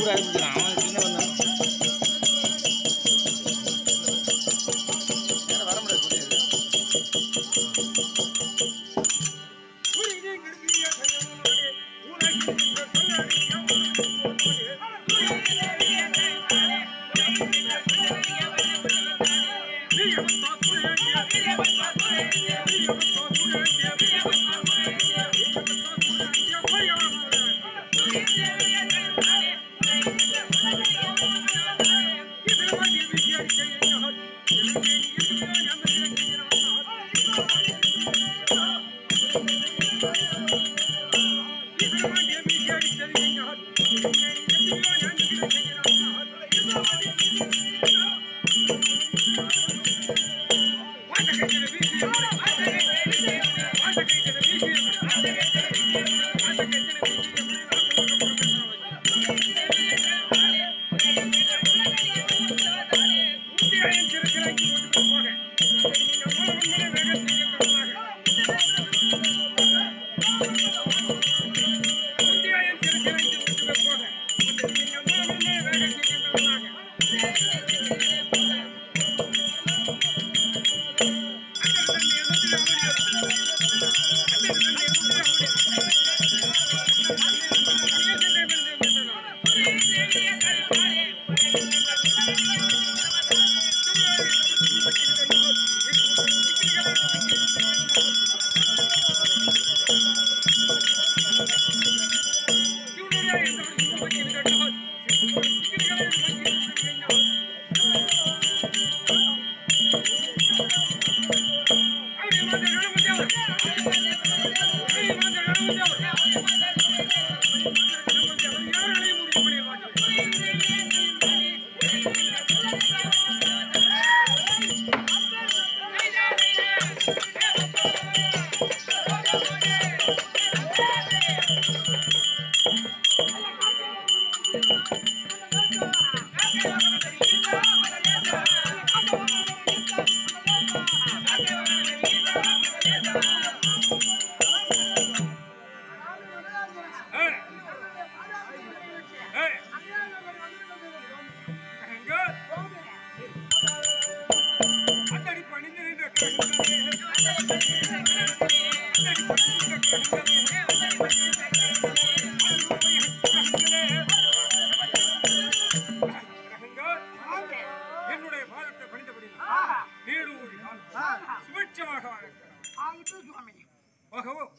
ஊர் ஆரம்பிச்சிடும் அவன் சின்ன வந்தான் வர முடியாது புரியுது என்னுடைய பாதத்தை பணிந்தபடி வீடு ஊழி சுபிட்சமாக வாழ்கிறார் ஆகவும்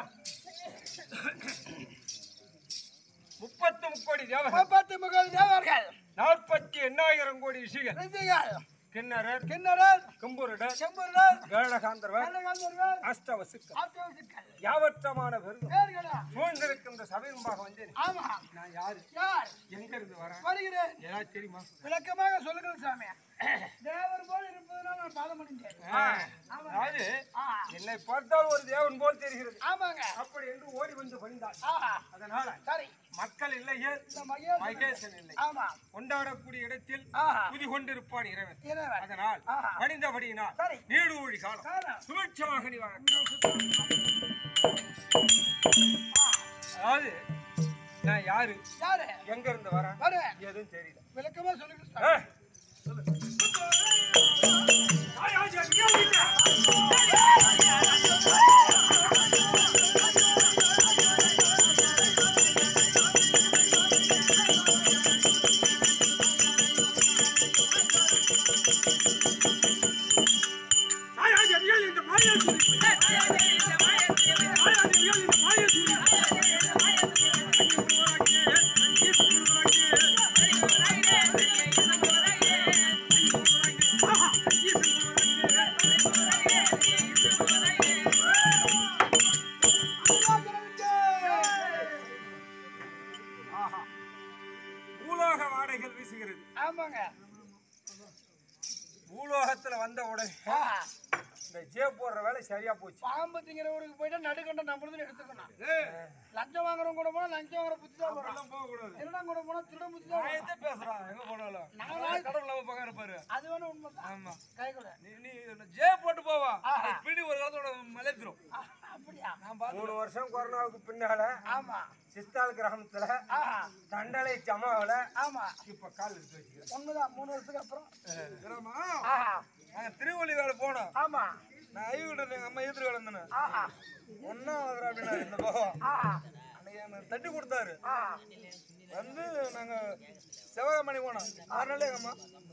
முப்பத்து முக்கோடி தேவர்கள் முப்பத்தி முகல் தேவர்கள் நாற்பத்தி எண்ணாயிரம் கோடி ரிஷிகள் ரிஷிகள் கிண்ணறர் கிண்ணறர் கம்பூரிடர் செம்புரர் வேடகாந்தர்வர் கள்ளகாந்தர்கள் அஷ்டவசுக்கள் ஆத்தியோசிக்கள் யாவற்றமான பெருதும் பேர்களா சூழ்ந்திருக்கின்ற சபை முன்பாக வந்தேன் ஆமா நான் யாரு யார் எங்க இருந்து வரேன் வருகிறேன் ஏதாவது தெரியுமா விளக்கமாக சொல்லுங்கள் சாமி தேவர் போல் இருப்பதனால் நான் பாதம் அடைந்தேன் ஆ, அதாவது ஆ, என்னை பார்த்தால் ஒரு தேவன் போல் தெரிகிறது ஆமாங்க அப்படி என்று ஓடி வந்து பணிந்தார் ஆஹா அதனால சரி மக்கள் இல்லையே இந்த மகேஷ் மகேசன் இல்லை ஆமா கொண்டாடக்கூடிய இடத்தில் ஆஹா குதி கொண்டிருப்பான் இறைவன் இறைவன் அதனால் ஆஹா. பணிந்தபடியினால் சரி நீடு ஊழி காலம் காலம். சுபிட்சமாக நீ வாங்க அதாவது நான் யாரு யாரு எங்க இருந்து வரேன் வரு எதுவும் தெரியல விளக்கமா சொல்லுங்கள் ஆ, சாமி சொல்லு. ஆய், ஆய், ஆய், ஏன் வீட்டு? ஆய், ஆய், ஆய், ஏன் இந்த மாயா துணி? ஆய், ஆய், ஏன் இந்த மாயா துணி? அங்கே ஒருவராக்கே, அங்கே ஒருவராக்கே. ஆஹா, ஈசன் ஒருவராக்கே. ஆஹா. பூலோக வாடைகள் வீசுகிறது ஆமாங்க பூலோகத்துல வந்த உடனே ஆஹா இந்த ஜே போடுற வேலை சரியா போச்சு பாம்பு திங்கிற ஊருக்கு போயிட்டா நடுக்கண்ட நம்மளுதுன்னு எடுத்துக்கணும் ஏய், லஞ்சம் வாங்குறவங்க கூட போனா லஞ்சம் வாங்குற புத்தி தான் வரும் அதெல்லாம் போகக்கூடாது திருடன் கூட போனா திருடன் புத்தி தான் நான் வரும் எதை பேசுறான் எங்க போனாலும் நான் நான் கடவுள் நம்ம பக்கம் இருப்பாரு அது வேணும் உண்மைதான் ஆமா கை கூட நீ நீ ஜே போட்டு போவா ஆஹா. பிடி ஒரு காலத்தோட மலைத்துரும் அப்படியா மூணு வருஷம் கொரோனாவுக்கு பின்னால ஆமா சித்தால் கிராமத்துல ஆஹா தண்டலை ஜமாவுல ஆமா இப்ப கால் எடுத்து வச்சுக்கிறேன் உண்மைதான் மூணு வருஷத்துக்கு அப்புறம் கிராமா ஆஹா நாங்க திருவள்ளி வேலை போனோம் ஆமா நான் ஐவிட்ட எங்க அம்மா எதிர்த்து வளர்ந்தேன் ஆஹா ஒன்னா வந்துடுறா அப்படின்னா இந்த பக்கம் ஆஹா அன்னைக்கு எனக்கு தட்டி கொடுத்தாரு ஆஹா வந்து நாங்க சிவகாமணி போனோம் ஆறு நாள் எங்க அம்மா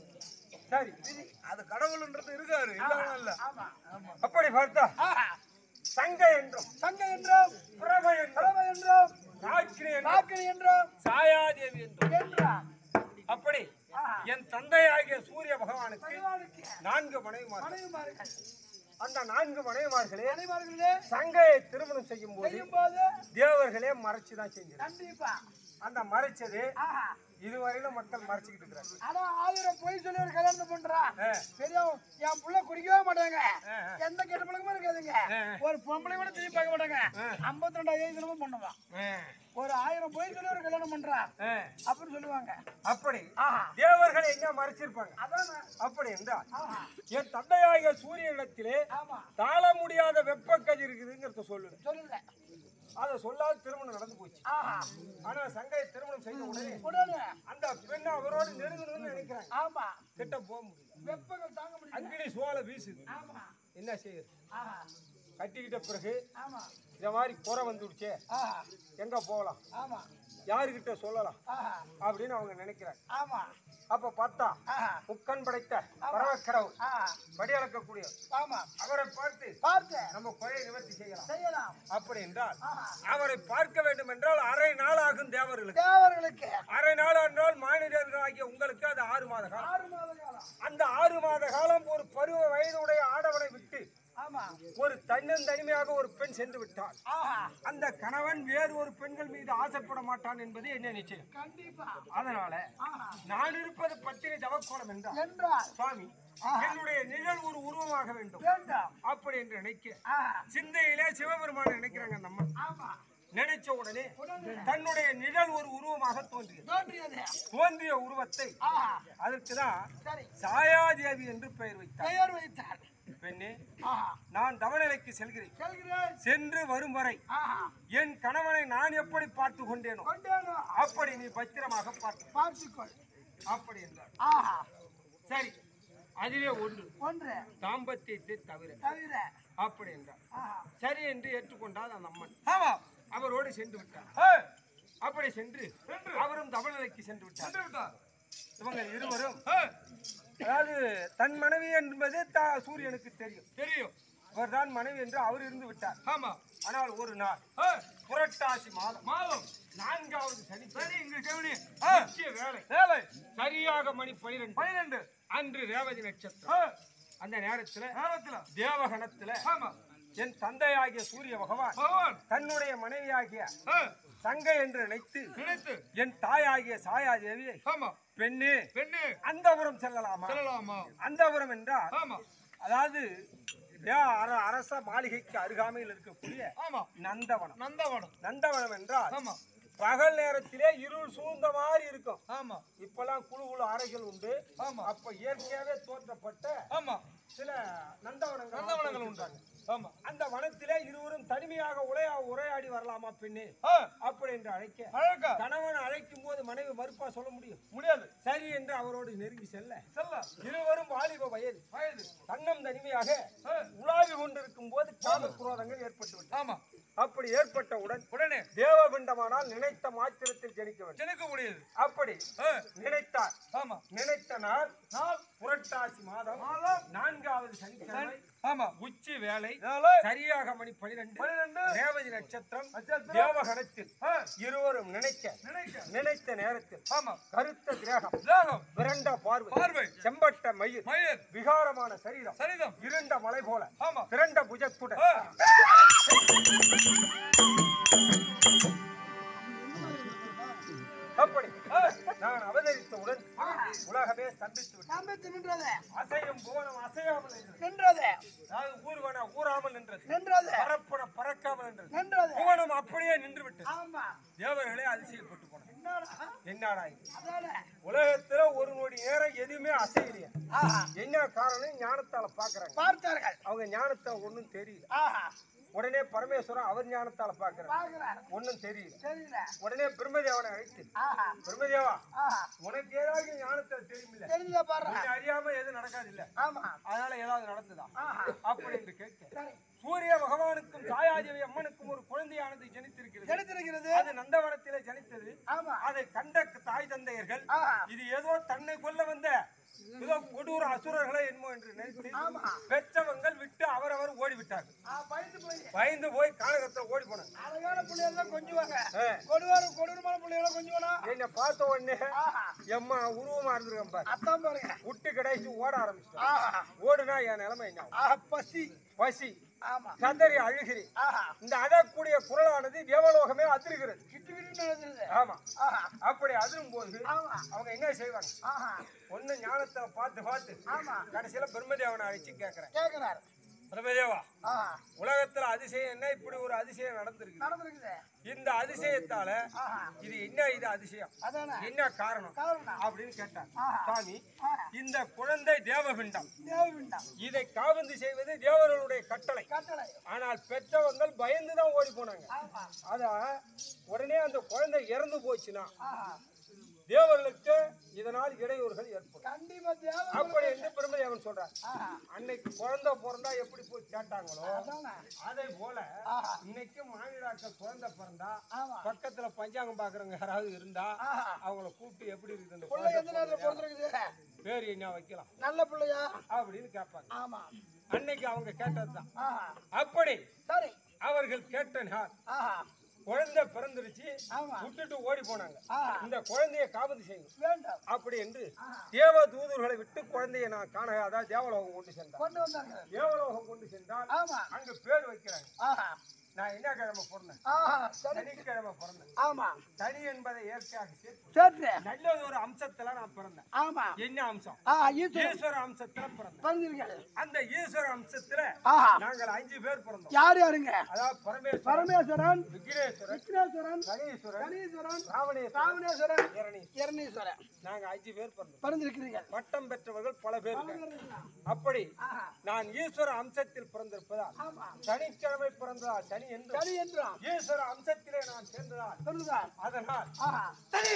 சரி அது கடவுள்ன்றது இருக்காரு இல்லவனா இல்ல ஆமா அப்படி பார்த்தா ஆஹா சங்க என்றும் சங்க என்றோம் பிரப என்றும் பிரப என்றோம் ராக்கினி என்றும் காக்கினி என்றோம் சாயாதேவி என்றும் என்றான் அப்படி ஆஹா என் தந்தையாகிய சூரிய பகவானுக்கு பகவானுக்கு நான்கு மனைவிமார்கள் மனைவிமார்கள் அந்த நான்கு மனைவிமார்களே மனைவிமார்களே சங்கையை திருமணம் செய்யும் போது செய்யும் போது தேவர்களே மறைச்சுதான் செஞ்சிருக்காங்க கண்டிப்பா அந்த மறைச்சது ஆஹா இதுவரையிலும் மக்கள் மறைச்சுக்கிட்டு இருக்கிறாங்க ஆனா ஆயிரம் பொய் சொல்லி ஒரு கல்யாணம் பண்றா ஆ. பெரியவன் என் புள்ள குடிக்கவே மாட்டாங்க ஆ, ஆ. எந்த கெட்ட பழக்கமும் இருக்காதுங்க ஆ. ஒரு பொம்பளை கூட திரும்பி பார்க்க மாட்டாங்க ஐம்பத்தி ரெண்டாயிரம் தினமும் பண்ணுவான் ஆ, ஒரு ஆயிரம் பொய் சொல்லி ஒரு கல்யாணம் பண்றா ஆ. அப்படின்னு சொல்லுவாங்க அப்படி ஆஹா தேவர்களை எங்க மறைச்சிருப்பாங்க அதானே அப்படி என்றால் ஆஹா என் தந்தையாகிய சூரியனிடத்திலே ஆமா தாழ முடியாத வெப்பக்கதிர் இருக்குதுங்கிறத சொல்லுது சொல்லுங்க அதை சொல்லாத திருமணம் நடந்து போச்சு ஆஹா ஆனா சங்கையை திருமணம் செய்த உடனே உடனே அந்த பெண்ணை அவரோடு நெருங்கணும்னு நினைக்கிறாங்க ஆமா கிட்ட போக முடியல வெப்பங்கள் தாங்க முடியல அங்கினி சோலை வீசுது ஆமா என்ன செய்யுது ஆஹா கட்டிக்கிட்ட பிறகு ஆமா இந்த மாதிரி குறை வந்துடுச்சே ஆஹா எங்க போகலாம் ஆமா யாருக்கிட்ட சொல்லலாம் ஆஹா அப்படின்னு அவங்க நினைக்கிறாங்க ஆமா அப்ப பார்த்தா ஆஹா முக்கண் படைத்த பரவக்கரவு ஆஹா படியளக்கக்கூடிய ஆமா அவரை பார்த்து பார்த்து நம்ம குறையை நிவர்த்தி செய்யலாம் செய்யலாம் அப்படி என்றால் ஆஹா அவரை பார்க்க வேண்டும் என்றால் அரை நாள் ஆகும் தேவர்களுக்கு தேவர்களுக்கு அரை நாள் என்றால் மாநிலர்களாகிய உங்களுக்கு அது ஆறு மாத காலம் ஆறு மாத காலம் அந்த ஆறு மாத காலம் ஒரு பருவ வயதுடைய ஆடவனை விட்டு ஆமா ஒரு தன்னந்தனிமையாக ஒரு பெண் சென்று விட்டாள் ஆஹா அந்த கணவன் வேறு ஒரு பெண்கள் மீது ஆசைப்பட மாட்டான் என்பது என்ன நிச்சயம் கண்டிப்பா அதனால ஆஹா நான் இருப்பது பத்தினி தவக்கோலம் என்றால் என்றால் சுவாமி என்னுடைய நிழல் ஒரு உருவமாக வேண்டும் வேண்டாம் அப்படி என்று நினைக்க ஆஹா சிந்தையிலே சிவபெருமான நினைக்கிறாங்க நம்ம ஆமா நினைச்ச உடனே உடனே தன்னுடைய நிழல் ஒரு உருவமாக தோன்றியது தோன்றியது தோன்றிய உருவத்தை ஆஹா அதற்குதான் சரி சாயாதேவி என்று பெயர் வைத்தார் பெயர் வைத்தார் பெண்ணே ஆஹா நான் தவநிலைக்கு செல்கிறேன் செல்கிறேன் சென்று வரும் வரை ஆஹா என் கணவனை நான் எப்படி பார்த்து கொண்டேனோ கொண்டேனோ அப்படி நீ பத்திரமாக பார்த்து பார்த்துக்கொள் அப்படி என்றார் ஆஹா சரி அதிலே ஒன்று ஒன்று தாம்பத்தியத்தை தவிர தவிர அப்படி என்றார் ஆஹா சரி என்று ஏற்றுக்கொண்டால் அந்த அம்மன் ஆமா அவரோடு சென்று விட்டார் ஏய், அப்படி சென்று அவரும் தவநிலைக்கு சென்று விட்டார் சென்று விட்டா. இவங்க இருவரும் ஏய், அதாவது தன் மனைவி என்பது த- சூரியனுக்கு தெரியும் தெரியும் அவர்தான் மனைவி என்று அவர் இருந்து விட்டார் ஆமா ஆனால் ஒரு நாள் ஏய், புரட்டாசி மாதம் மாதம் நான்காவது சனி சரி இங்க கவனி முக்கிய வேலை வேலை சரியாக மணி பனிரெண்டு பன்னிரெண்டு அன்று ரேவதி நட்சத்திரம் ஏய், அந்த நேரத்துல நேரத்துல தேவகணத்துல ஆமா என் தந்தையாகிய சூரிய பகவான் பகவான் தன்னுடைய மனைவியாகிய ஏய், தங்கை என்று நினைத்து நினைத்து என் தாயாகிய சாயாதேவியை ஆமா பெண்ணு பெண்ணு அந்தபுரம் செல்லலாமா சொல்லலாமா அந்தபுரம் என்றால் ஆமா அதாவது தே- அர- அரச மாளிகைக்கு அருகாமையில் இருக்கக்கூடிய ஆமா நந்தவனம் நந்தவனம் நந்தவனம் என்றால் ஆமா பகல் நேரத்திலே இருள் சூழ்ந்த மாதிரி இருக்கும் ஆமா இப்பெல்லாம் குழு குழு அறைகள் உண்டு ஆமா அப்ப இயற்கையாவே தோற்றப்பட்ட ஆமா சில நந்தவனங்கள் நந்தவனங்கள் உண்டாங்க ஆமா அந்த வனத்திலே இருவரும் தனிமையாக உரையா உரையாடி வரலாமா பெண்ணே ஏய், அப்படி என்று அழைக்க அழகா கணவன் அழைக்கும் போது மனைவி மறுப்பா சொல்ல முடியும் முடியாது சரி என்று அவரோடு நெருங்கி செல்ல செல்ல இருவரும் வாலிப வயது வயது தன்னம் தனிமையாக ஏய், உலாவி கொண்டிருக்கும் போது காம குரோதங்கள் ஏற்பட்டு விட்டன. ஆமா அப்படி ஏற்பட்டவுடன் உடனே தேவபிண்டமானால் நினைத்த மாத்திரத்தில் ஜனிக்க வேண்டும் ஜனிக்க முடியாது அப்படி ஏய், நினைத்தார் ஆமா நினைத்த நாள் நாள் புரட்டாசி மாதம் மாதம் நான்காவது சனிக்கிழமை ஆமா உச்சி வேலை வேலை சரியாக மணி பனிரெண்டு பன்னிரெண்டு ரேவதி நட்சத்திரம் நட்சத்திரம். தேவகணத்தில் ஏய், இருவரும் நினைக்க நினைக்க நினைத்த நேரத்தில் ஆமா கருத்த திரேகம் தேகம் விரண்ட பார்வை பார்வை செம்பட்ட மயிர் மயிர் விகாரமான சரீரம் சரிதம் இருண்ட மலை போல ஆமா திரண்ட புஜத்துடன் ஏய், அப்படி நான் அவதரித்தவுடன் உலகமே ஸ்தம்பித்து விட்டது சமைத்து நின்றது அசையும் புவனம் அசையாமல் நின்றது நின்றது அதாவது ஊர்வன ஊராமல் நின்றது நின்றது பரப்பன பறக்காமல் நின்றது நின்றது புவனம் அப்படியே நின்று விட்டது ஆமா தேவர்களே அதிசயப்பட்டு போனாங்க என்னடா என்னடா இது அதானே உலகத்துல ஒரு நொடி நேரம் எதுவுமே அசையலையே ஆஹா என்ன காரணம் ஞானத்தால பாக்குறாங்க பார்த்தார்கள் அவங்க ஞானத்தை ஒண்ணும் தெரியல ஆஹா உடனே பரமேஸ்வரன் அவர் ஞானத்தால பாக்குறாரு பாக்குறாரு ஒண்ணும் தெரியல தெரியல உடனே பிரம்மதேவனை அழைத்து ஆஹா பிரம்மதேவா ஆஹா உனக்கு ஏதாவது ஞானத்தை தெரியுமில்ல தெரிஞ்சதா பாரு நீ அறியாம எதுவும் நடக்காது இல்ல ஆமா அதனால ஏதாவது நடந்ததா ஆஹா அப்படின்னு கேட்க சரி சூரிய பகவானுக்கும் தாயாதேவி அம்மனுக்கும் ஒரு குழந்தையானது ஜனித்திருக்கிறது எடுத்திருக்கிறது அது நந்தவனத்திலே ஜனித்தது ஆமா அதை கண்ட தாய் தந்தையர்கள் ஆஹா இது ஏதோ தன்னை கொல்ல வந்த ஏதோ கொடூர அசுரர்களே என்னமோ என்று நினைத்து ஆமா. பெற்றவங்கள் விட்டு அவரவர் ஓடிவிட்டார்கள் ஆ, பயந்து போய் பயந்து போய் கானகத்துல ஓடி போனாங்க அழகான பிள்ளைகள் கொஞ்சுவாங்க ஆ. கொடுவாரு கொடூரமான பிள்ளைகளை கொஞ்சுவானா என்னை பார்த்த உடனே ஆஹா எம்மா உருவமா இருந்திருக்கேன் பாரு அத்தான் பாருங்க விட்டு கடைசி ஓட ஆரம்பிச்சிட்டேன் ஆஹா ஓடுனா என் நிலைமை என்ன ஆகும்? ஆஹா பசி பசி ஆமா கதறி அழுகிறேன் ஆஹா இந்த அழக்கூடிய குரலானது தேவலோகமே அதிர்கிறது கிட்டு கிட்டு நடந்துருது ஆமா ஆஹா அப்படி அதிரும் போது ஆமா அவங்க என்ன செய்வாங்க ஆஹா ஒண்ணு ஞானத்தை பார்த்து பார்த்து ஆமா கடைசியில பிரம்மதேவனை அழைச்சு கேக்குறேன் கேக்குறாரு பிரம்மதேவா ஆஹா உலகத்துல அதிசயம் என்ன இப்படி ஒரு அதிசயம் நடந்திருக்கு நடந்திருக்குது இந்த அதிசயத்தால ஆஹா இது என்ன இது அதிசயம் அதானே என்ன காரணம் காரணம் அப்படின்னு கேட்டார் ஆஹா. சாமி ஆஹா இந்த குழந்தை தேவபிண்டம் தேவவிண்டம் இதை காவந்து செய்வது தேவர்களுடைய கட்டளை கட்டளை ஆனால் பெற்றவங்கள் பயந்து தான் ஓடி போனாங்க ஆமா அத உடனே அந்த குழந்தை இறந்து போச்சுன்னா ஆஹா தேவர்களுக்கு இதனால் இடையூறுகள் ஏற்படும் கண்டிப்பா தேவ அப்படி என்று பிரம்மதேவன் சொல்றார் ஆஹா அன்னைக்கு குழந்தை பிறந்தா எப்படி போய் கேட்டாங்களோ அதானே அதே போல ஆஹா இன்னைக்கு மாநிலாக்கள் குழந்தை பிறந்தா ஆமா பக்கத்துல பஞ்சாங்கம் பாக்குறவங்க யாராவது இருந்தா ஆஹா அவங்கள கூப்பிட்டு எப்படி இருக்குது இந்த பிள்ளை குழந்தை எந்த நேரத்துல பிறந்திருக்குது பேர் என்ன வைக்கலாம் நல்ல பிள்ளையா அப்படின்னு கேட்பாங்க ஆமா அன்னைக்கு அவங்க கேட்டதுதான் ஆஹா அப்படி சரி அவர்கள் கேட்ட நாள் ஆஹா குழந்தை பிறந்துருச்சு ஆமா விட்டுட்டு ஓடி போனாங்க ஆஹா இந்த குழந்தைய காபந்து செய்யும் வேண்டும் அப்படி என்று தேவ தூதர்களை விட்டு குழந்தையை நான் காண அதாவது தேவலோகம் கொண்டு சென்றார் கொண்டு வந்தாங்க தேவலோகம் கொண்டு சென்றால் ஆமா அங்க பேர் வைக்கிறாங்க ஆஹா நான் என்ன கிழமை பிறந்தேன் ஆஹா சரி சனிக்கிழமை பிறந்தேன் ஆமா சனி என்பதை இயற்கையாக சேர்த்து சரி நல்ல ஒரு அம்சத்துல நான் பிறந்தேன் ஆமா என்ன அம்சம் ஆஹா ஈஸ்வரன் ஈஸ்வர அம்சத்துல பிறந்தேன் பிறந்திருக்காரு அந்த ஈஸ்வர அம்சத்துல ஆஹா நாங்கள் அஞ்சு பேர் பிறந்தோம் யார் யாருங்க அதாவது பரமேஸ்வரன் பரமேஸ்வரன் விக்னேஸ்வரன் விக்னேஸ்வரன் சனீஸ்வரன் கணீஸ்வரன் ராவணேஸ்வரன் ராமணேஸ்வரன் இரணீஸ்வரன் இரணீஸ்வரன் நாங்க அஞ்சு பேர் பிறந்தோம் பிறந்திருக்கிறீர்கள் பட்டம் பெற்றவர்கள் பல பேர் இருக்காங்க. அப்படி ஆஹா நான் ஈஸ்வர அம்சத்தில் பிறந்திருப்பதால் ஆமா சனிக்கிழமை பிறந்ததால் சனி என்று சரி என்றும் ஈஸ்வர அம்சத்திலே நான் சேர்ந்ததால் சொல்லுதார் அதனால் ஆஹா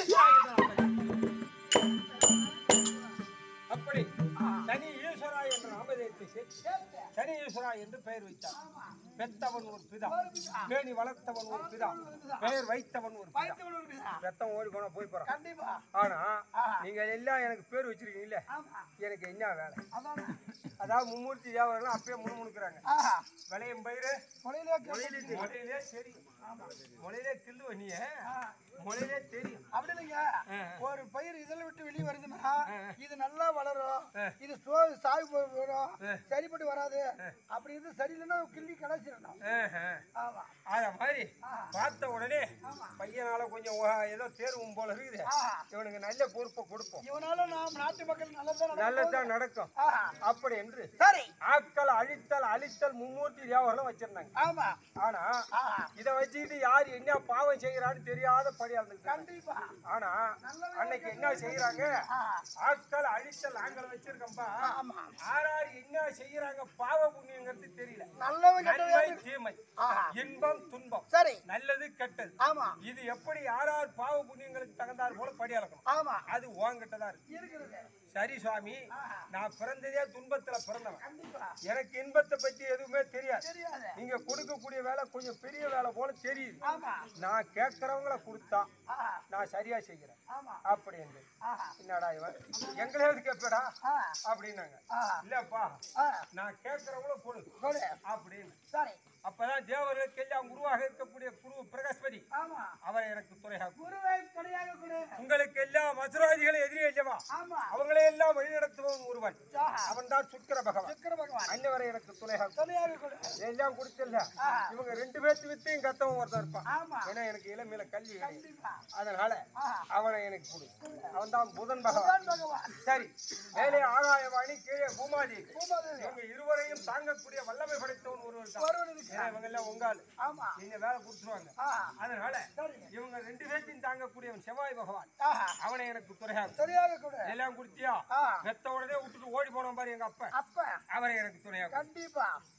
அப்படி சனி ஈஸ்வரா என்ற நாமதேயத்தை சேர்த்து சனி ஈஸ்வரா என்று பெயர் வைத்தார் பெத்தவன் ஒரு பிதா பேணி வளர்த்தவன் ஒரு பிதா பெயர் வைத்தவன் ஒரு பிதா பயத்தவன் ஒரு பிதா. பெத்தவன் ஓடி போனா போய் போறான் கண்டிப்பா ஆனா நீங்க எல்லாம் எனக்கு பேர் வச்சிருக்கீங்கல்ல ஆமா எனக்கு என்ன வேலை அதானே அதாவது மும்மூர்த்தி தேவரெல்லாம் அப்பயே முணுமுணுக்குறாங்க ஆஹா விளையும் பயிரு கொலையிலே மொழியிலே மொழியிலே சரி மொழியிலே கில்லுவ நீ மொழியிலே தெரியும் அப்படி இல்லைங்க ஆ. ஒரு பயிர் இதில் விட்டு வெளியே வருதுன்னா ஆ. இது நல்லா வளரும் ஆ. இது சோ சாகு போய் வரும் ஆ. சரிப்பட்டு வராது அப்படி இது சரியில்லைன்னா கிள்ளி கடைச்சிடணும் ஆஹா. ஆமா அத மாதிரி ஆ. பார்த்த உடனே ஆமா. பையனால கொஞ்சம் ஒ- ஏதோ தேர்வும் போல இருக்குது ஆஹா இவனுக்கு நல்ல பொறுப்பை கொடுப்போம் இவனால நாம் நாட்டு மக்கள் நல்லதான் நல்லதுதான் நடக்கும் ஆஹா அப்படி என்று சரி ஆட்கள் அழித்தல் அழித்தல் மும்மூர்த்தி தேவர்களும் வச்சிருந்தாங்க ஆமா ஆனா ஆஹா இதை வச்சுக்கிட்டு யார் என்ன பாவம் செய்யறான்னு தெரியாத படியா இருந்துட்டு கண்டிப்பா ஆனா அன்னைக்கு என்ன செய்யறாங்க ஆஹா ஆட்கள் அழித்தல் நாங்கள் வச்சிருக்கோம்பா ஆமா ஆறார் என்ன செய்யறாங்க பாவ புண்ணியங்கிறது தெரியல நல்லவன் நன்மை கெட்டவன் தீமை ஆஹா இன்பம் துன்பம் சரி நல்லது கெட்டது ஆமா இது எப்படி யாரார் பாவ புண்ணியங்களுக்கு தகுந்தார் போல படி அளக்கணும் ஆமா அது உங்ககிட்டதான் இருக்கு இருக்கிறது சரி சுவாமி ஆஹா நான் பிறந்ததே துன்பத்துல பிறந்தவன் கண்டிப்பா எனக்கு இன்பத்தை பத்தி எதுவுமே தெரியாது தெரியாது நீங்க கொடுக்கக்கூடிய வேலை கொஞ்சம் பெரிய வேலை போல தெரியுது ஆமா நான் கேட்கறவங்கள கொடுத்தா ஆஹா நான் சரியா செய்கிறேன் ஆமா அப்படி என்று ஆஹா என்னடா இவன் எங்களையாவது கேட்படா ஆ அப்படின்னாங்க ஆஹா இல்லப்பா ஆ நான் கேட்கறவங்கள கொடு கொடு அப்படின்னு சரி அப்பதான் தேவர்களுக்கு எல்லாம் குருவாக இருக்கக்கூடிய குரு பிரகஸ்பதி ஆமா அவரை எனக்கு துறையாக்கும் குருவை கொடையாக கொடு உங்களுக்கு எல்லாம் அசுராதிகளை எதிரி அல்லவா ஆமா அவங்களை எல்லாம் வழிநடத்துவன் ஒருவன் ஆஹா அவன் தான் சுக்கிர பகவான் சுக்கிர பகவான் அன்னவரை எனக்கு துணையாக்கும் கொடையாக கொடு எல்லாம் கொடுத்தில்ல ஆஹா. இவங்க ரெண்டு பேர்த்து வித்தையும் கத்தவன் ஒருத்தன் இருப்பான் ஆமா ஏன்னா எனக்கு இளமையில கல்வி கிடையாது. கண்டிப்பா அதனால ஆஹா அவனை எனக்கு கொடு அவன் தான் புதன் பகவான் புதன் பகவான் சரி மேலே ஆகாயவாணி கீழே பூமாதி பூமாதேவி இவங்க இருவரையும் தாங்கக்கூடிய வல்லமை படைத்தவன் ஒருவர் தான் ஒருவன் இருக்கு ஏன்னா இவங்க எல்லாம் உங்கால் ஆமா நீங்க வேலை கொடுத்துருவாங்க ஆஹா அதனால சரி இவங்க ரெண்டு பேர்த்தையும் தாங்கக்கூடியவன் செவ்வாய் பகவான் ஆஹா அவனை எனக்கு துணையாகும் கொடையாக கொடு எல்லாம் கொடுத்தியா ஆ வெத்த உடனே விட்டுட்டு ஓடி போனோம் பாரு எங்க அப்பா அப்ப அவரை எனக்கு துணையாகும் கண்டிப்பா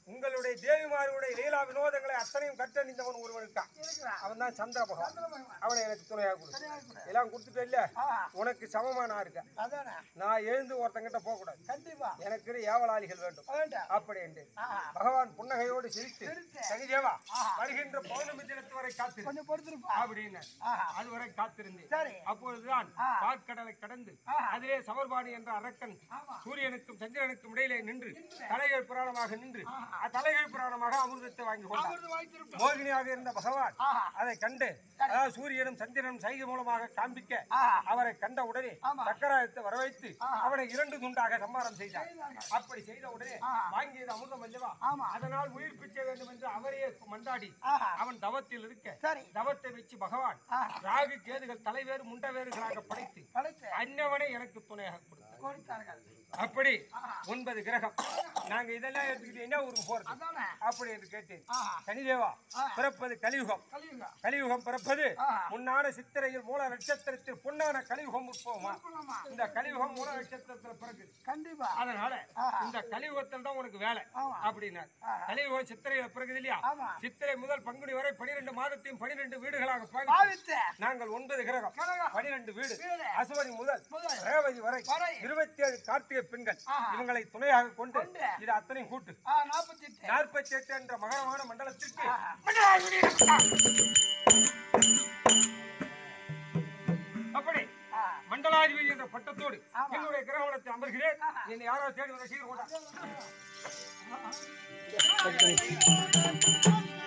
உங்களுடைய தேவிமார்களுடைய லீலா வினோதங்களை அத்தனையும் கற்றறிந்தவன் ஒருவன் இருக்கான் இருக்கிறான். அவன் தான் சந்திர பகவான் சந்திர பகவான். அவனை எனக்கு துணையாக கொடு சரியா கொடு. எல்லாம் கொடுத்துட்டு இல்ல ஆஹா. உனக்கு சமமா நான் இருக்கேன் அதானே நான் எழுந்து ஒருத்தங்கிட்ட போக கூடாது கண்டிப்பா எனக்கு ஏவலாளிகள் வேண்டும் வேண்டாம் அப்படி என்று ஆஹா. பகவான் புன்னகையோடு சிரித்து சிரித்து. சனிதேவா ஆஹா. வருகின்ற பௌர்ணமி தினத்து வரை காத்திரு கொஞ்சம் பொறுத்திருப்பா அப்படின்னு ஆஹா. அதுவரை காத்திருந்தேன் சரி அப்பொழுதுதான் ஆ. பாற்கடலை கடந்து ஆஹா. அதிலே சமர்பாணி என்ற அரக்கன் ஆமா. சூரியனுக்கும் சந்திரனுக்கும் இடையிலே நின்று தலைகள் புராணமாக நின்று தலைகள் புராணமாக அமிர்தத்தை வாங்கி கொண்டார் அமிர்தம் வாய்த்திருப்பா மோகினியாக இருந்த பகவான் ஆஹா. அதை கண்டு அதாவது சூரியனும் சந்திரனும் சைகை மூலமாக காண்பிக்க ஆஹா. அவரை கண்ட உடனே ஆமா. சக்கராயத்தை வரவைத்து ஆஹா. அவனை இரண்டு துண்டாக சம்மாரம் செய்தார் செய்தார்கள். அப்படி செய்த உடனே ஆஹா. வாங்கியது அமிர்தம் அல்லவா ஆமா. அதனால் உயிர் பிச்சை வேண்டும் என்று அவரையே மண்டாடி ஆஹா. அவன் தவத்தில் இருக்க சரி தவத்தை வச்சு பகவான் ஆஹா. ராகு கேதுகள் தலைவேறு முண்டவேறுகளாக படைத்து படைத்து அன்னவனை எனக்கு துணையாக கொடுத்தார் கொடுத்தார்கள் அப்படி ஒன்பது கிரகம் நாங்க இதெல்லாம் எடுத்துக்கிட்டு என்ன ஊருக்கு போறது அதானே அப்படி என்று கேட்டேன் ஆஹா. சனிதேவா ஆ. பிறப்பது கலியுகம் கலியுகா கலியுகம் பிறப்பது ஆஹா. முன்னான சித்திரையில் மூல நட்சத்திரத்தில் பொன்னான கலியுகம் உட்போமா சொல்லலாமா? இந்த கலியுகம் மூல நட்சத்திரத்தில் பிறகுது கண்டிப்பா அதனால ஆஹா. இந்த கலியுகத்தில் தான் உனக்கு வேலை ஆமா. அப்படின்னார் ஆஹா. கலியுகம் சித்திரையில பிறகுது இல்லையா ஆமா. சித்திரை முதல் பங்குனி வரை பனிரெண்டு மாதத்தையும் பனிரெண்டு வீடுகளாக பாவி பாவித்த நாங்கள் ஒன்பது கிரகம் கிரகம். பனிரெண்டு வீடு வீடு. அசுவனி முதல் முதல். ரேவதி வரை வரை. இருபத்தி ஏழு கார்த்திகை பெண்கள் ஆஹா. இவங்களை துணையாக கொண்டு கொண்டு. இது அத்தனையும் கூட்டு ஆ நாற்பத்தி எட்டு நாற்பத்தி எட்டு என்ற மகரமான மண்டலத்திற்கு ஆஹா. அப்படி ஆ. மண்டலாதிபதி என்ற பட்டத்தோடு ஆமா. என்னுடைய கிரகணத்தை அமர்கிறேன் என்னை யாரோ தேடி வர சீக்கிரம் கொண்டா. ஆ